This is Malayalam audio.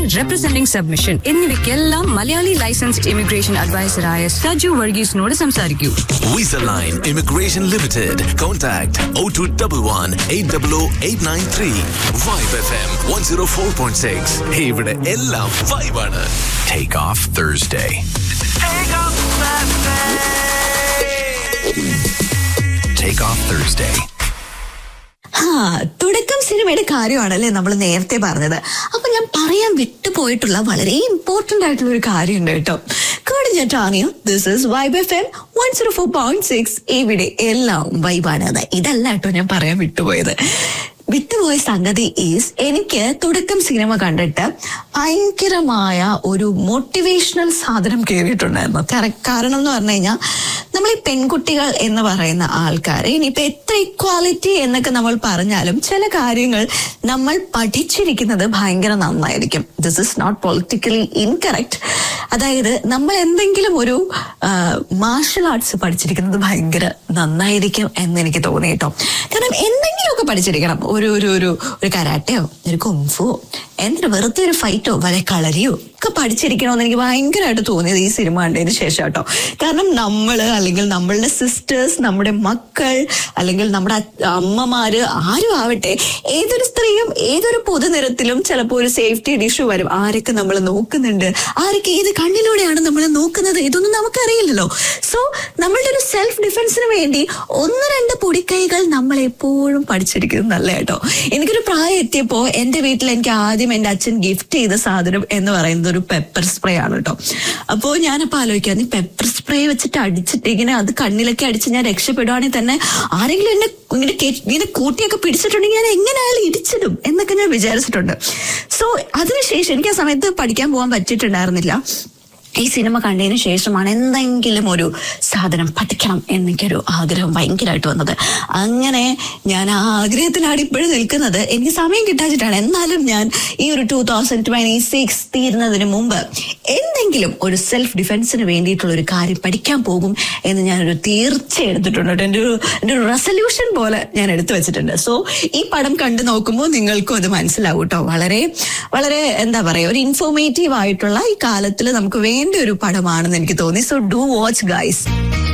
റെപ്രസെന്റിംഗ് സബ്മിഷൻ എന്നിവയ്ക്കെല്ലാം മലയാളി ലൈസൻസ്ഡ് ഇമിഗ്രേഷൻ അഡ്വൈസറായ സജു വർഗീസിനോട് സംസാരിക്കൂ Visa Line Immigration Limited. Contact 0211 800 Vibe FM 104.6. ഇവിടെ എല്ലാം vibe ആണ്. Take off Thursday. Take off Thursday. ആ തുടക്കം സിനിമയുടെ കാര്യമാണല്ലേ നമ്മൾ നേരത്തെ പറഞ്ഞത് അപ്പൊ ഞാൻ പറയാൻ വിട്ടുപോയിട്ടുള്ള വളരെ ഇമ്പോർട്ടന്റ് ആയിട്ടുള്ള ഒരു കാര്യമുണ്ട് കേട്ടോ കോടിഞ്ഞാട്ടാണിയോ this is vibe F M one zero four point six ഇവിടെ എല്ലാം വൈബാണ് അത് ഇതല്ല കേട്ടോ ഞാൻ പറയാൻ വിട്ടുപോയത് വിട്ടുപോയ സംഗതി ഈസ് എനിക്ക് തുടക്കം സിനിമ കണ്ടിട്ട് ഭയങ്കരമായ ഒരു മോട്ടിവേഷണൽ സാധനം കയറിയിട്ടുണ്ടായിരുന്നു കര- കാരണം എന്ന് പറഞ്ഞു കഴിഞ്ഞാൽ നമ്മൾ ഈ പെൺകുട്ടികൾ എന്ന് പറയുന്ന ആൾക്കാർ ഇനിയിപ്പോ എത്ര ഇക്വാലിറ്റി എന്നൊക്കെ നമ്മൾ പറഞ്ഞാലും ചില കാര്യങ്ങൾ നമ്മൾ പഠിച്ചിരിക്കുന്നത് ഭയങ്കര നന്നായിരിക്കും this is not politically incorrect അതായത് നമ്മൾ എന്തെങ്കിലും ഒരു മാർഷൽ ആർട്സ് പഠിച്ചിരിക്കുന്നത് ഭയങ്കര നന്നായിരിക്കും എന്ന് എനിക്ക് തോന്നി കേട്ടോ കാരണം എന്തെങ്കിലുമൊക്കെ പഠിച്ചിരിക്കണം ഒരു ഒരു ഒരു ഒരു കരാട്ടയോ ഒരു കുംഫുവോ എന്തിനു വെറുതെ ഒരു ഫൈറ്റോ വല്ല കളരിയോ ഒക്കെ പഠിച്ചിരിക്കണമെന്ന് എനിക്ക് ഭയങ്കരമായിട്ട് തോന്നിയത് ഈ സിനിമ കണ്ടതിന് ശേഷം കേട്ടോ കാരണം നമ്മള് അല്ലെങ്കിൽ നമ്മളുടെ സിസ്റ്റേഴ്സ് നമ്മുടെ മക്കൾ അല്ലെങ്കിൽ നമ്മുടെ അ- അമ്മമാര് ആരും ആവട്ടെ ഏതൊരു സ്ത്രീയും ഏതൊരു പൊതുനിരത്തിലും ചിലപ്പോൾ ഒരു സേഫ്റ്റി ഇഷ്യൂ വരും ആരൊക്കെ നമ്മൾ നോക്കുന്നുണ്ട് ആരൊക്കെ ഏത് കണ്ണിലൂടെയാണ് നമ്മൾ നോക്കുന്നത് ഇതൊന്നും നമുക്കറിയില്ലല്ലോ സോ നമ്മളുടെ ഒരു സെൽഫ് ഡിഫൻസിന് വേണ്ടി ഒന്ന് രണ്ട് പൊടിക്കൈകൾ നമ്മൾ എപ്പോഴും പഠിച്ചിരിക്കുന്നത് നല്ല കേട്ടോ എനിക്കൊരു പ്രായം എത്തിയപ്പോ എന്റെ വീട്ടിൽ എനിക്ക് ആദ്യം എന്റെ അച്ഛൻ ഗിഫ്റ്റ് ചെയ്ത സാധനം എന്ന് പറയുന്നത് ഒരു പെപ്പർ സ്പ്രേ ആണ് കേട്ടോ അപ്പോ ഞാനപ്പോ ആലോചിക്കാം നീ പെപ്പർ സ്പ്രേ വെച്ചിട്ട് അടിച്ചിട്ട് ഇങ്ങനെ അത് കണ്ണിലൊക്കെ അടിച്ച് ഞാൻ രക്ഷപ്പെടുവാണെങ്കിൽ തന്നെ ആരെങ്കിലും എന്നെ ഇങ്ങനെ കേ- ഇങ്ങനെ കൂട്ടിയൊക്കെ പിടിച്ചിട്ടുണ്ടെങ്കിൽ ഞാൻ എങ്ങനെയായാലും ഇടിച്ചിടും എന്നൊക്കെ ഞാൻ വിചാരിച്ചിട്ടുണ്ട് സോ അതിനുശേഷം എനിക്ക് ആ സമയത്ത് പഠിക്കാൻ പോകാൻ പറ്റിയിട്ടുണ്ടായിരുന്നില്ല ഈ സിനിമ കണ്ടതിന് ശേഷമാണ് എന്തെങ്കിലും ഒരു സാധനം പഠിക്കണം എന്നെനിക്കൊരു ആഗ്രഹം ഭയങ്കരമായിട്ട് വന്നത് അങ്ങനെ ഞാൻ ആ ആഗ്രഹത്തിലാണ് ഇപ്പോഴും നിൽക്കുന്നത് എനിക്ക് സമയം കിട്ടാച്ചിട്ടാണ് എന്നാലും ഞാൻ ഈ ഒരു ടൂ തൗസൻഡ് ട്വന്റി സിക്സ് തീരുന്നതിന് മുമ്പ് എന്തെങ്കിലും ഒരു സെൽഫ് ഡിഫൻസിന് വേണ്ടിയിട്ടുള്ള ഒരു കാര്യം പഠിക്കാൻ പോകും എന്ന് ഞാനൊരു തീർച്ച എടുത്തിട്ടുണ്ട് കേട്ടോ. എൻ്റെ ഒരു എൻ്റെ ഒരു റെസൊല്യൂഷൻ പോലെ ഞാൻ എടുത്തു വെച്ചിട്ടുണ്ട് സോ ഈ പടം കണ്ടു നോക്കുമ്പോൾ നിങ്ങൾക്കും അത് മനസ്സിലാവും കേട്ടോ വളരെ വളരെ എന്താ പറയാ ഒരു ഇൻഫോർമേറ്റീവ് ആയിട്ടുള്ള ഈ കാലത്തിൽ നമുക്ക് വേണ്ട ഒരു പടമാണെന്ന് എനിക്ക് തോന്നി സോ ഡു വാച്ച് ഗൈസ്